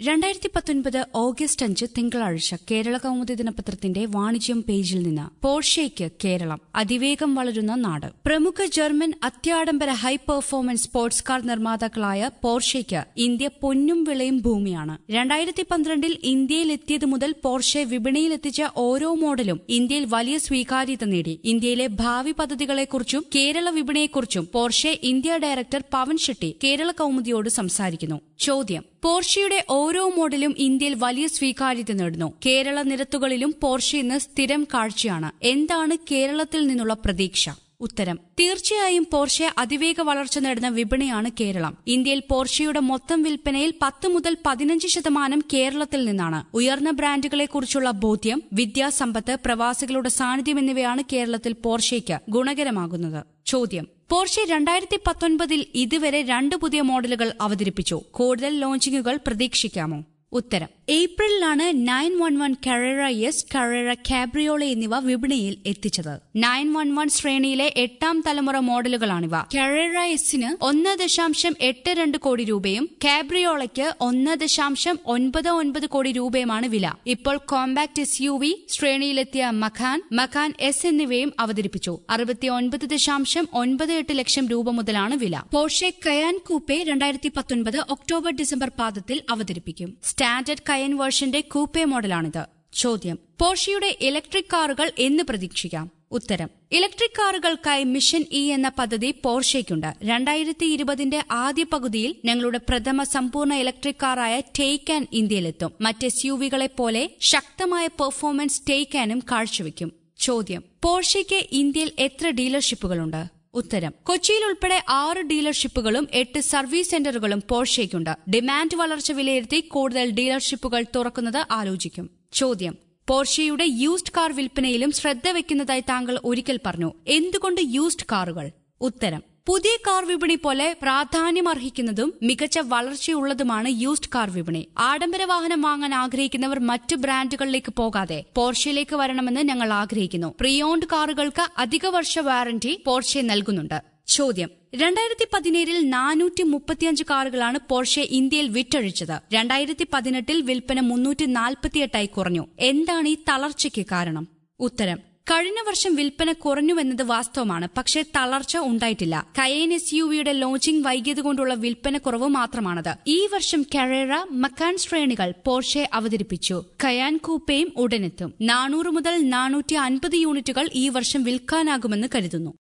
രണ്ടായിരത്തി പത്തൊൻപത് ഓഗസ്റ്റ് അഞ്ച് തിങ്കളാഴ്ച കേരള കൗമുദി ദിനപത്രത്തിന്റെ വാണിജ്യം പേജിൽ നിന്ന് പോർഷയ്ക്ക് കേരളം അതിവേഗം വളരുന്ന നാട് പ്രമുഖ ജർമ്മൻ അത്യാഡംബര ഹൈ പെർഫോമൻസ് സ്പോർട്സ് കാർ നിർമ്മാതാക്കളായ പോർഷയ്ക്ക് ഇന്ത്യ പൊന്നും വിളയും ഭൂമിയാണ് രണ്ടായിരത്തി പന്ത്രണ്ടിൽ ഇന്ത്യയിലെത്തിയത് മുതൽ പോർഷെ വിപണിയിലെത്തിച്ച ഓരോ മോഡലും ഇന്ത്യയിൽ വലിയ സ്വീകാര്യത നേടി ഇന്ത്യയിലെ ഭാവി പദ്ധതികളെക്കുറിച്ചും കേരള വിപണിയെക്കുറിച്ചും Porsche India director Pavan Shetty Kerala കൗമുദിയോട് സംസാരിക്കുന്നു ചോദ്യം പോർഷയുടെ ഓരോ മോഡലും ഇന്ത്യയിൽ വലിയ സ്വീകാര്യത നേടുന്നു കേരള നിരത്തുകളിലും പോർഷെ ഇന്ന് സ്ഥിരം കാഴ്ചയാണ് എന്താണ് കേരളത്തിൽ നിന്നുള്ള പ്രതീക്ഷ ഉത്തരം തീർച്ചയായും പോർഷെ അതിവേഗ വളർച്ച നേടുന്ന വിപണിയാണ് കേരളം ഇന്ത്യയിൽ പോർഷയുടെ മൊത്തം വിൽപ്പനയിൽ പത്ത് മുതൽ പതിനഞ്ച് ശതമാനം കേരളത്തിൽ നിന്നാണ് ഉയർന്ന ബ്രാൻഡുകളെക്കുറിച്ചുള്ള ബോധ്യം വിദ്യാസമ്പത്ത് പ്രവാസികളുടെ സാന്നിധ്യം എന്നിവയാണ് കേരളത്തിൽ പോർഷയ്ക്ക് ഗുണകരമാകുന്നത് ചോദ്യം പോർഷെ രണ്ടായിരത്തി പത്തൊൻപതിൽ ഇതുവരെ രണ്ട് പുതിയ മോഡലുകൾ അവതരിപ്പിച്ചു കൂടുതൽ ലോഞ്ചിങ്ങുകൾ പ്രതീക്ഷിക്കാമോ ഉത്തരം ഏപ്രിലിലാണ് nine one one Carrera S Carrera Cabriolet എന്നിവ വിപണിയിൽ എത്തിച്ചത് നയൻ വൺ വൺ ശ്രേണിയിലെ എട്ടാം തലമുറ മോഡലുകളാണിവ കറേറ എസിന് ഒന്ന് ദശാംശം എട്ട് രണ്ട് കോടി രൂപയും കാബ്രിയോളയ്ക്ക് ഒന്ന് ദശാംശം ഒൻപത് ഒൻപത് കോടി രൂപയുമാണ് വില ഇപ്പോൾ കോമ്പാക്ട് എസ് യു വി ശ്രേണിയിലെത്തിയ മഖാൻ മഖാൻ എസ് എന്നിവയും അവതരിപ്പിച്ചു അറുപത്തി ഒൻപത് ദശാംശം ഒൻപത് എട്ട് ലക്ഷം രൂപ മുതലാണ് വില പോർഷെ കയാൻ കൂപ്പെ രണ്ടായിരത്തി പത്തൊൻപത് ഒക്ടോബർ ഡിസംബർ പാദത്തിൽ അവതരിപ്പിക്കും സ്റ്റാൻഡേർഡ് കയൻ വേർഷന്റെ കൂപ്പെ മോഡലാണിത് ചോദ്യം പോർഷയുടെ ഇലക്ട്രിക് കാറുകൾ എന്ന് പ്രതീക്ഷിക്കാം ഉത്തരം ഇലക്ട്രിക് കാറുകൾക്കായി മിഷൻ ഇ എന്ന പദ്ധതി പോർഷയ്ക്കുണ്ട് രണ്ടായിരത്തി ഇരുപതിന്റെ ആദ്യ പകുതിയിൽ ഞങ്ങളുടെ പ്രഥമ സമ്പൂർണ്ണ ഇലക്ട്രിക് കാറായ ടേക്കാൻ ഇന്ത്യയിലെത്തും മറ്റ് എസ് യു വികളെ പോലെ ശക്തമായ പെർഫോമൻസ് ടേക്കാനും കാഴ്ചവെക്കും ചോദ്യം പോർഷയ്ക്ക് ഇന്ത്യയിൽ എത്ര ഡീലർഷിപ്പുകളുണ്ട് ഉത്തരം കൊച്ചിയിൽ ഉൾപ്പെടെ ആറ് ഡീലർഷിപ്പുകളും എട്ട് സർവീസ് സെന്ററുകളും പോർഷയ്ക്കുണ്ട് ഡിമാൻഡ് വളർച്ച വിലയിരുത്തി കൂടുതൽ ഡീലർഷിപ്പുകൾ തുറക്കുന്നത് ആലോചിക്കും ചോദ്യം പോർഷയുടെ യൂസ്ഡ് കാർ വിൽപ്പനയിലും ശ്രദ്ധ വെക്കുന്നതായി താങ്കൾ ഒരിക്കൽ പറഞ്ഞു എന്തുകൊണ്ട് യൂസ്ഡ് കാറുകൾ ഉത്തരം പുതിയ കാർ വിപണി പോലെ പ്രാധാന്യമർഹിക്കുന്നതും മികച്ച വളർച്ചയുള്ളതുമാണ് യൂസ്ഡ് കാർ വിപണി ആഡംബര വാഹനം വാങ്ങാൻ ആഗ്രഹിക്കുന്നവർ മറ്റ് ബ്രാൻഡുകളിലേക്ക് പോകാതെ പോർഷയിലേക്ക് വരണമെന്ന് ഞങ്ങൾ ആഗ്രഹിക്കുന്നു പ്രിയോൺഡ് കാറുകൾക്ക് അധിക വർഷ വാറന്റി പോർഷെ നൽകുന്നുണ്ട് ചോദ്യം രണ്ടായിരത്തി പതിനേഴിൽ നാനൂറ്റി മുപ്പത്തിയഞ്ച് കാറുകളാണ് പോർഷെ ഇന്ത്യയിൽ വിറ്റഴിച്ചത് രണ്ടായിരത്തി പതിനെട്ടിൽ വിൽപ്പന മുന്നൂറ്റി നാൽപ്പത്തിയെട്ടായി കുറഞ്ഞു എന്താണ് ഈ തളർച്ചയ്ക്ക് കാരണം ഉത്തരം കഴിഞ്ഞ വർഷം വിൽപ്പന കുറഞ്ഞുവെന്നത് വാസ്തവമാണ് പക്ഷേ തളർച്ച ഉണ്ടായിട്ടില്ല കയേൻ എസ് യു വിയുടെ ലോഞ്ചിംഗ് വൈകിയതുകൊണ്ടുള്ള വിൽപ്പന കുറവ് മാത്രമാണത് ഈ വർഷം കരേറ മക്കാൻ ശ്രേണികൾ പോർഷെ അവതരിപ്പിച്ചു കയാൻ കൂപ്പയും ഉടനെത്തും നാനൂറ് മുതൽ നാനൂറ്റി അൻപത് യൂണിറ്റുകൾ ഈ വർഷം വിൽക്കാനാകുമെന്ന് കരുതുന്നു